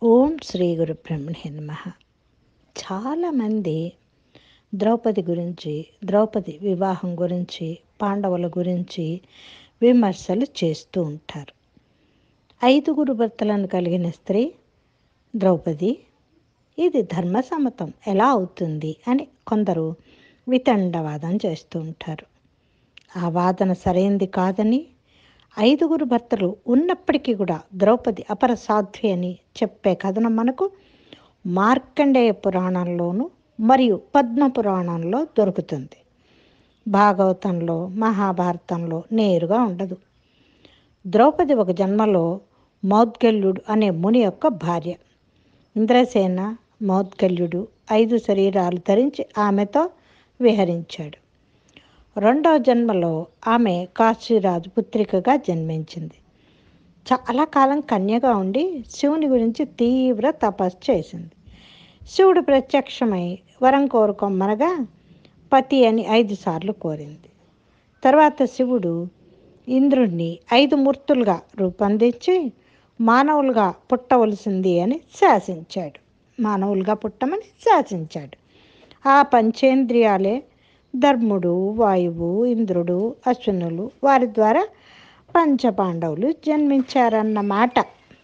ఓం శ్రీ గురు బ్రహ్మణే నమ చాలామంది ద్రౌపది గురించి ద్రౌపది వివాహం గురించి పాండవుల గురించి విమర్శలు చేస్తూ ఉంటారు ఐదుగురు భర్తలను కలిగిన స్త్రీ ద్రౌపది ఇది ధర్మసమ్మతం ఎలా అవుతుంది అని కొందరు వితండవాదం చేస్తూ ఉంటారు ఆ వాదన సరైంది కాదని ఐదుగురు భర్తలు ఉన్నప్పటికీ కూడా ద్రౌపది అపర సాధ్వి అని చెప్పే కథనం మనకు మార్కండేయ పురాణంలోను మరియు పద్మ పురాణంలో దొరుకుతుంది భాగవతంలో మహాభారతంలో నేరుగా ఉండదు ద్రౌపది ఒక జన్మలో మౌద్గల్యుడు అనే ముని యొక్క భార్య ఇంద్రసేన మౌద్గల్యుడు ఐదు శరీరాలు ధరించి ఆమెతో విహరించాడు రెండవ జన్మలో ఆమె కాశీరాజు పుత్రికగా జన్మించింది చాలా కాలం కన్యగా ఉండి శివుని గురించి తీవ్ర తపస్సు చేసింది శివుడు ప్రత్యక్షమై వరం కోరుకోమనగా పతి అని ఐదు సార్లు కోరింది తర్వాత శివుడు ఇంద్రుణ్ణి ఐదు మూర్తులుగా రూపొందించి మానవులుగా పుట్టవలసింది అని శాసించాడు మానవులుగా పుట్టమని శాసించాడు ఆ పంచేంద్రియాలే ధర్ముడు వాయువు ఇంద్రుడు అశ్వినులు వారి ద్వారా పంచపాండవులు జన్మించారన్నమాట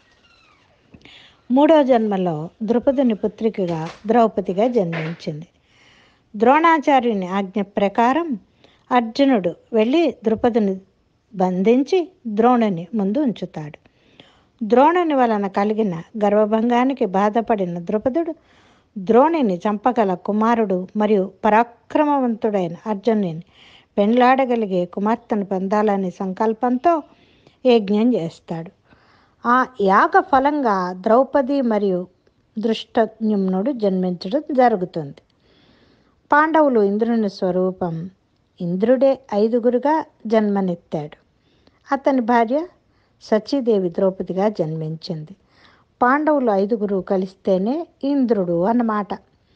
మూడో జన్మలో ద్రుపదుని పుత్రికగా ద్రౌపదిగా జన్మించింది ద్రోణాచార్యుని ఆజ్ఞ ప్రకారం అర్జునుడు వెళ్ళి ద్రుపదిని బంధించి ద్రోణుని ముందు ఉంచుతాడు ద్రోణుని వలన కలిగిన గర్వభంగానికి బాధపడిన ద్రుపదుడు ద్రోణిని చంపగల కుమారుడు మరియు పరాక్రమవంతుడైన అర్జునుని పెండ్లాడగలిగే కుమార్తెను పొందాలనే సంకల్పంతో యజ్ఞం చేస్తాడు ఆ యాగ ఫలంగా ద్రౌపది మరియు దృష్టజ్ఞుమ్నుడు జన్మించడం జరుగుతుంది పాండవులు ఇంద్రుని స్వరూపం ఇంద్రుడే ఐదుగురుగా జన్మనెత్తాడు అతని భార్య సచీదేవి ద్రౌపదిగా జన్మించింది పాండవులు ఐదుగురు కలిస్తేనే ఇంద్రుడు అన్నమాట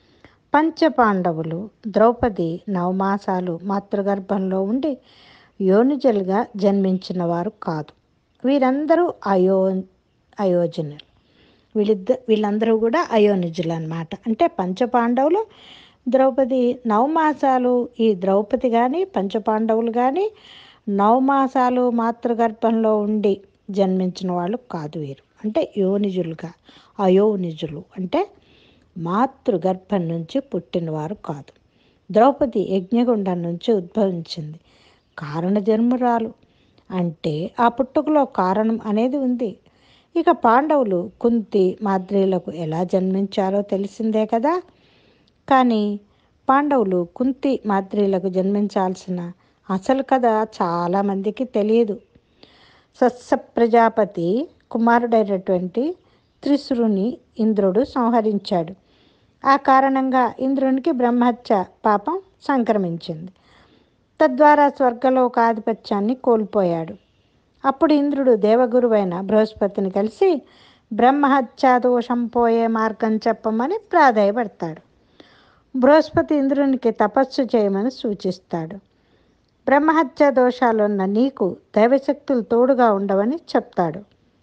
పంచపాండవులు ద్రౌపది నవమాసాలు మాతృగర్భంలో ఉండి యోనిజలుగా జన్మించిన వారు కాదు వీరందరూ అయో అయోజనులు వీళ్ళిద్ద వీళ్ళందరూ కూడా అయోనిజులు అనమాట అంటే పంచపాండవులు ద్రౌపది నవమాసాలు ఈ ద్రౌపది కానీ పంచపాండవులు కానీ నవమాసాలు మాతృగర్భంలో ఉండి జన్మించిన వాళ్ళు కాదు వీరు అంటే యోనిజులుగా అయోనిజులు అంటే మాతృగర్భం నుంచి పుట్టినవారు కాదు ద్రౌపది యజ్ఞగుండం నుంచి ఉద్భవించింది కారణ జన్మురాలు అంటే ఆ పుట్టుకలో కారణం అనేది ఉంది ఇక పాండవులు కుంతి మాద్రీలకు ఎలా జన్మించారో తెలిసిందే కదా కానీ పాండవులు కుంతి మాద్రీలకు జన్మించాల్సిన అసలు కథ చాలామందికి తెలియదు సస్య ప్రజాపతి కుమారుడైనటువంటి త్రిశురుని ఇంద్రుడు సంహరించాడు ఆ కారణంగా ఇంద్రునికి బ్రహ్మహత్య పాపం సంక్రమించింది తద్వారా స్వర్గలోక ఆధిపత్యాన్ని కోల్పోయాడు అప్పుడు ఇంద్రుడు దేవగురువైన బృహస్పతిని కలిసి బ్రహ్మహత్యా దోషం పోయే మార్గం చెప్పమని ప్రాధాయపడతాడు బృహస్పతి ఇంద్రునికి తపస్సు చేయమని సూచిస్తాడు బ్రహ్మహత్య దోషాలున్న నీకు దైవశక్తులు తోడుగా ఉండవని చెప్తాడు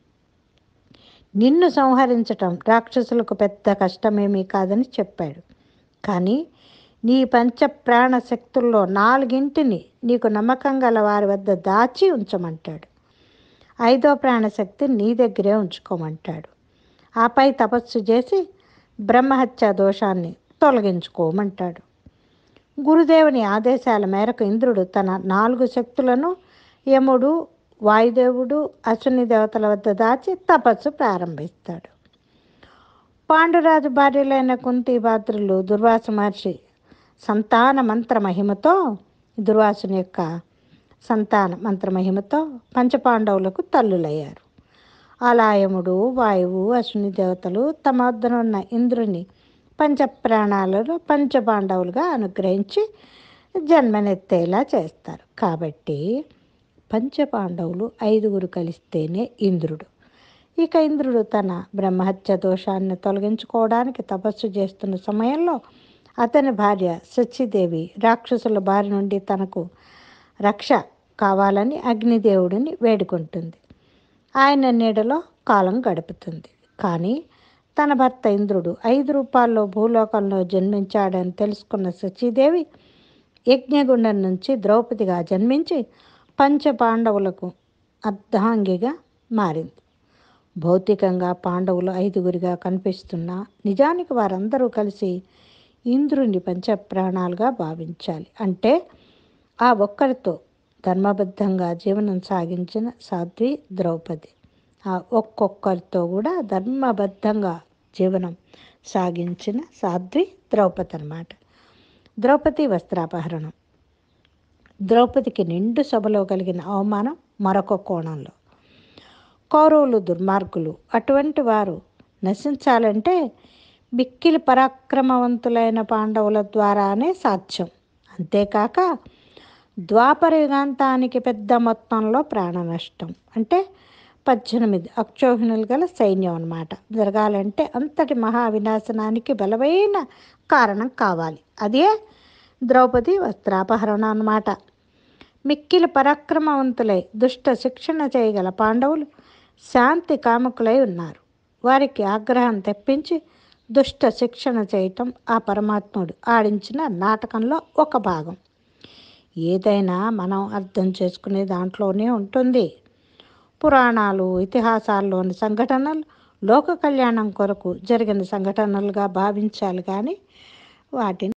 నిన్ను సంహరించటం రాక్షసులకు పెద్ద కష్టమేమీ కాదని చెప్పాడు కానీ నీ పంచ ప్రాణ శక్తుల్లో నాలుగింటిని నీకు నమ్మకం గల వారి వద్ద దాచి ఉంచమంటాడు ఐదో ప్రాణశక్తి నీ దగ్గరే ఉంచుకోమంటాడు ఆపై తపస్సు చేసి బ్రహ్మహత్య దోషాన్ని తొలగించుకోమంటాడు గురుదేవుని ఆదేశాల మేరకు ఇంద్రుడు తన నాలుగు శక్తులను యముడు వాయుదేవుడు అశ్విని దేవతల వద్ద దాచి తపస్సు ప్రారంభిస్తాడు పాండురాజు భార్యలైన కుంతి పాత్రులు దుర్వాస మహర్షి సంతాన మంత్ర మహిమతో దుర్వాసుని యొక్క సంతాన మంత్ర మహిమతో పంచపాండవులకు తల్లులయ్యారు అలాయముడు వాయువు అశ్విని దేవతలు తమ వద్దనున్న ఇంద్రుని పంచప్రాణాలను పంచపాండవులుగా అనుగ్రహించి జన్మనెత్తేలా చేస్తారు కాబట్టి పంచపాండవులు ఐదుగురు కలిస్తేనే ఇంద్రుడు ఇక ఇంద్రుడు తన బ్రహ్మహత్య దోషాన్ని తొలగించుకోవడానికి తపస్సు చేస్తున్న సమయంలో అతని భార్య సచిదేవి రాక్షసుల బారి నుండి తనకు రక్ష కావాలని అగ్నిదేవుడిని వేడుకుంటుంది ఆయన నీడలో కాలం గడుపుతుంది కానీ తన భర్త ఇంద్రుడు ఐదు రూపాల్లో భూలోకంలో జన్మించాడని తెలుసుకున్న శచీదేవి యజ్ఞగుండం నుంచి ద్రౌపదిగా జన్మించి పంచ పాండవులకు అర్ధాంగిగా మారింది భౌతికంగా పాండవులు ఐదుగురిగా కనిపిస్తున్నా నిజానికి వారందరూ కలిసి ఇంద్రుని పంచప్రాణాలుగా భావించాలి అంటే ఆ ఒక్కరితో ధర్మబద్ధంగా జీవనం సాగించిన సాధ్వి ద్రౌపది ఆ ఒక్కొక్కరితో కూడా ధర్మబద్ధంగా జీవనం సాగించిన సాధ్వి ద్రౌపది అన్నమాట ద్రౌపది వస్త్రాపహరణం ద్రౌపదికి నిండు సభలో కలిగిన అవమానం మరొక కోణంలో కౌరవులు దుర్మార్గులు అటువంటి వారు నశించాలంటే మిక్కిలి పరాక్రమవంతులైన పాండవుల ద్వారానే సాధ్యం అంతేకాక ద్వాపర యుగాంతానికి పెద్ద మొత్తంలో ప్రాణ నష్టం అంటే పద్దెనిమిది అక్షోహిణులు గల సైన్యం అన్నమాట జరగాలంటే అంతటి మహా వినాశనానికి బలమైన కారణం కావాలి అదే ద్రౌపది వస్త్రాపహరణ అన్నమాట మిక్కిలి పరాక్రమవంతులై దుష్ట శిక్షణ చేయగల పాండవులు శాంతి కాముకులై ఉన్నారు వారికి ఆగ్రహం తెప్పించి దుష్ట శిక్షణ చేయటం ఆ పరమాత్ముడు ఆడించిన నాటకంలో ఒక భాగం ఏదైనా మనం అర్థం చేసుకునే దాంట్లోనే ఉంటుంది పురాణాలు ఇతిహాసాల్లోని సంఘటనలు లోక కళ్యాణం కొరకు జరిగిన సంఘటనలుగా భావించాలి కానీ వాటిని